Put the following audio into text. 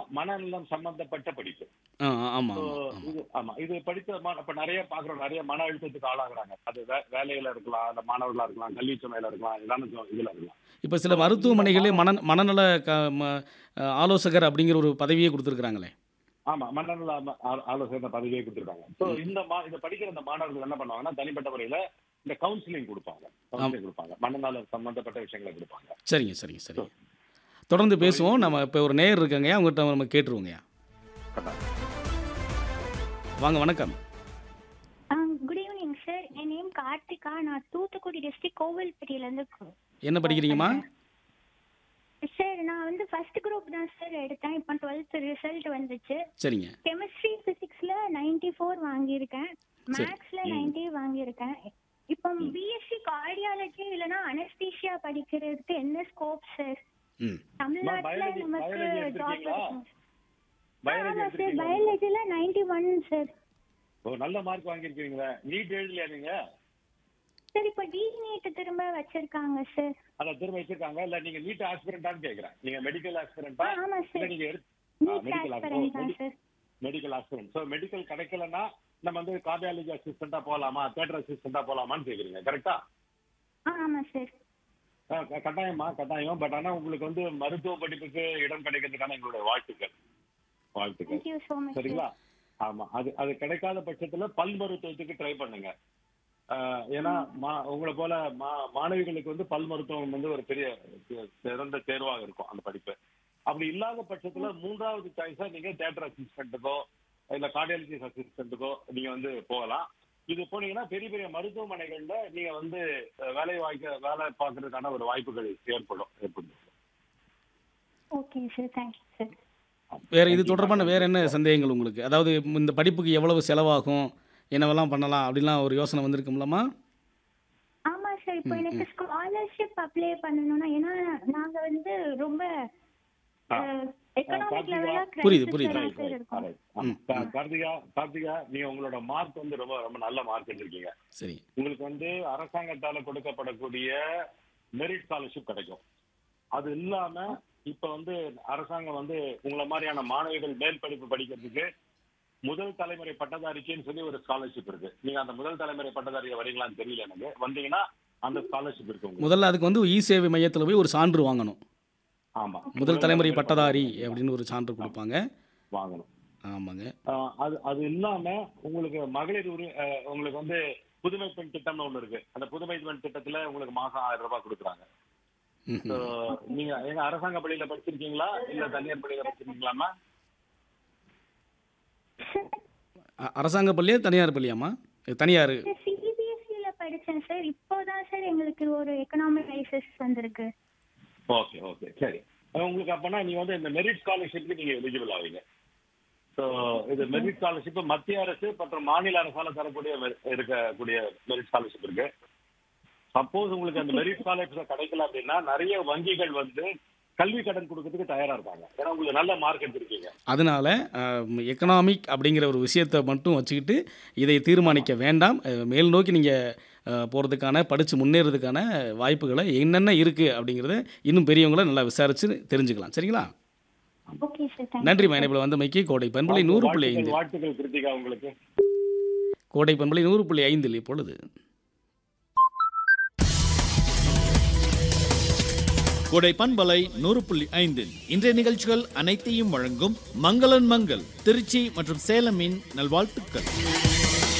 மன மனநலம் சம்பந்தப்பட்ட படிப்பு ஆ ஆமாம் So, ஆமாம் ஆமாம் இது ஆமா இது படித்த மா- இப்ப நிறைய பாக்குறோம் நிறைய மன அழுத்தத்துக்கு ஆளாகுறாங்க அது வே- வேலையில இருக்கலாம் இல்ல மாணவர்களா இருக்கலாம் கல்வி சுமையில இருக்கலாம் ஏதாவது இதுல இருக்கலாம் இப்போ சில மருத்துவமனைகளே மன மனநல க ம- ஆலோசகர் அப்படிங்கிற ஒரு பதவியே கொடுத்துருக்குறாங்களே ஆமா மனநல ஆ- ஆ- ஆலோசனை பதவியே கொடுத்துருக்காங்க சோ இந்த மா இதை படிக்கிற இந்த மாணவர்கள் என்ன பண்ணுவாங்கன்னா தனிப்பட்ட முறையில இந்த கவுன்சிலிங் கொடுப்பாங்க கவுன்சிலிங் கொடுப்பாங்க மனநல சம்பந்தப்பட்ட விஷயங்களை கொடுப்பாங்க சரிங்க சரிங்க சரிங்க தொடர்ந்து பேசுவோம் நம்ம இப்போ ஒரு நேயர் இருக்காங்கய்யா அவங்ககிட்ட நம்ம கேட்டுருவோங்கய்யா வாங்க வணக்கம் குட் ஈவினிங் சார் என் நேம் கார்த்திகா நான் தூத்துக்குடி டிஸ்ட்ரிக்ட் கோவில்பட்டியிலேருந்து என்ன படிக்கிறீங்கம்மா சார் நான் வந்து ஃபர்ஸ்ட் குரூப் தான் சார் எடுத்தேன் இப்போ டுவெல்த் ரிசல்ட் வந்துச்சு சரிங்க கெமிஸ்ட்ரி ஃபிசிக்ஸ்ல நைன்டி ஃபோர் வாங்கியிருக்கேன் சரி. மேக்ஸ்ல நைன்டி வாங்கியிருக்கேன் இப்போ பிஎஸ்சி கார்டியாலஜி இல்லைன்னா அனஸ்தீஷியா படிக்கிறதுக்கு என்ன ஸ்கோப் சார் ம் தமிழ்நாட்டுல biology- நமக்கு biology ஜாப் எடுத்திருக்கீங்களா? கிடைக்கும் பயாலஜி ஆமா சார் எடுத்திருக்கீங்களா? பயாலஜில நைன்டி ஒன் சார் ஓ நல்ல மார்க் வாங்கியிருக்கீங்களா நீட் எழுதலையா நீங்க சார் இப்போ டி நீட் திரும்ப வச்சிருக்காங்க சார் அதை திரும்ப வச்சிருக்காங்க இல்ல நீங்க நீட் ஆஸ்பிரண்டான்னு கேக்குறேன் நீங்க மெடிக்கல் ஆஸ்பிரண்டா ஆ, ஆமா இல்ல சார் நீங்க எடுத்து நீட் மெடிக்கல் ஆஸ்பரண்ட் தான் sir medical aspirant so medical கிடைக்கலன்னா நம்ம வந்து கார்டியாலஜி அசிஸ்டண்டா போலாமா தேட்டர் அசிஸ்டண்டா போலாமான்னு கேக்குறீங்க கரெக்டா ஆ ஆமா சார் கட்டாயமா கட்டாயம் பட் ஆனா உங்களுக்கு வந்து மருத்துவ படிப்புக்கு இடம் கிடைக்கிறதுக்கான எங்களுடைய வாழ்த்துக்கள் வாழ்த்துக்கள் தேங்க்யூ ஸோ மச் சரிங்களா ஆமா அது அது கிடைக்காத பட்சத்துல பல் மருத்துவத்துக்கு ட்ரை பண்ணுங்க ஆஹ் ஏன்னா மா- உங்களை போல மா- மாணவிகளுக்கு வந்து பல் மருத்துவம் வந்து ஒரு பெரிய சி- சிறந்த தேர்வாக இருக்கும் அந்த படிப்பு அப்படி இல்லாத பட்சத்துல மூன்றாவது சாய்ஸா நீங்க தேட்டர் அசிஸ்டன்ட்டுக்கோ இல்ல கார்டியாலஜிஸ்ட் அசிஸ்டன்ட்டுக்கோ நீங்க வந்து போகலாம் இது போனீங்கன்னா பெரிய பெரிய மருத்துவமனைகள்ல நீங்க வந்து அஹ், வேலை வாய்க்க வேலை பார்க்கறதுக்கான ஒரு வாய்ப்புகள் ஏற்படும் ஏற்படும் ஓகே சார் தேங்க்யூ சார் வேற இது தொடர்பான வேற என்ன சந்தேகங்கள் உங்களுக்கு அதாவது இந்த படிப்புக்கு எவ்வளவு செலவாகும் என்னவெல்லாம் பண்ணலாம் அப்படிலாம் ஒரு யோசனை வந்திருக்கும்லம்மா ஆமா சார் இப்போ எனக்கு ஸ்காலர்ஷிப் அப்ளை பண்ணணும்னா ஏன்னா நாங்க வந்து ரொம்ப ஆ. எக்கனாமிக் கார்த்திகா, லெவல்ல புரியுது, புரியுது. தான் சார் இருக்கும் Alright. ஆமா. கா- கார்த்திகா கார்த்திகா நீங்க உங்களோட மார்க் வந்து ரொம்ப ரொம்ப நல்ல மார்க் எடுத்திருக்கீங்க சரி உங்களுக்கு வந்து அரசாங்கத்தால கொடுக்கப்படக்கூடிய மெரிட் ஸ்காலர்ஷிப் கிடைக்கும் அது இல்லாம இப்ப வந்து அரசாங்கம் வந்து உங்களை மாதிரியான மாணவிகள் மேல் படிப்பு படிக்கிறதுக்கு முதல் தலைமுறை பட்டதாரிக்குன்னு சொல்லி ஒரு ஸ்காலர்ஷிப் இருக்கு நீங்க அந்த முதல் தலைமுறை பட்டதாரியை வரீங்களான்னு தெரியல எனக்கு வந்தீங்கன்னா அந்த ஸ்காலர்ஷிப் இருக்கு உங்களுக்கு முதல்ல அதுக்கு வந்து இ சேவை மையத்தில் போய் ஒரு சான்று வாங்கணும் ஆமா முதல் தலைமுறை பட்டதாரி அப்படின்னு ஒரு சான்று கொடுப்பாங்க வாங்கணும் ஆமாங்க ஆஹ் அது அது இல்லாம உங்களுக்கு மகளிர் உரி ஆஹ் உங்களுக்கு வந்து புதுமை பெண் திட்டம்னு ஒண்ணு இருக்கு அந்த புதுமை பெண் திட்டத்துல உங்களுக்கு மாசம் ஆயிரம் ரூபாய் கொடுக்குறாங்க ம்ஹும். So, நீங்க எங்க அரசாங்க பள்ளியில படிச்சிருக்கீங்களா இல்ல தனியார் பள்ளியில படிச்சிருக்கீங்களாமா அ- அரசாங்க பள்ளியா தனியார் பள்ளியாம்மா இது தனியார் சிபிஎஸ்சில படிச்சேன் சார் இப்போதான் சார் எங்களுக்கு ஒரு எக்கனாமிக் லைசன்ஸ் வந்திருக்கு ஓகே ஓகே சரி அஹ் உங்களுக்கு அப்பனா நீங்க வந்து இந்த மெரிட் ஸ்காலர்ஷிப்க்கு நீங்க எலிஜிபிள் ஆவீங்க ஸோ இது மெரிட் ஸ்காலர்ஷிப் மத்திய அரசு மற்றும் மாநில அரசால தரக்கூடிய மெ- இருக்கக்கூடிய மெரிட் ஸ்காலர்ஷிப் இருக்கு சப்போஸ் உங்களுக்கு அந்த மெரிட் ஸ்காலர்ஷிப் கிடைக்கல அப்படின்னா நிறைய வங்கிகள் வந்து கல்வி கடன் கொடுக்கறதுக்கு தயாரா இருக்காங்க ஏன்னா உங்களுக்கு நல்ல மார்க் எடுத்திருக்கீங்க அதனால எக்கனாமிக் அப்படிங்கிற ஒரு விஷயத்தை மட்டும் வச்சுக்கிட்டு இதை தீர்மானிக்க வேண்டாம் அஹ், மேல் நோக்கி நீங்கள் போகிறதுக்கான படித்து முன்னேறதுக்கான வாய்ப்புகளை என்னென்ன இருக்குது அப்படிங்கிறத இன்னும் பெரியவங்கள நல்லா விசாரித்து தெரிஞ்சுக்கலாம் சரிங்களா ஓகே சார் தேங்க்யூ நன்றி மைனபிள் வந்த மைக்கு கோடை பண்பலை நூறு புள்ளி வாழ்த்துக்கள், ஐந்து வாழ்த்துக்கள் கிருத்திகா உங்களுக்கு கோடை பண்பலை நூறு புள்ளி ஐந்தில் இப்பொழுது கொடை பண்பலை நூறு புள்ளி ஐந்தில் இன்றைய நிகழ்ச்சிகள் அனைத்தையும் வழங்கும் மங்களன் மங்கள் திருச்சி மற்றும் சேலமின் நல்வாழ்த்துக்கள்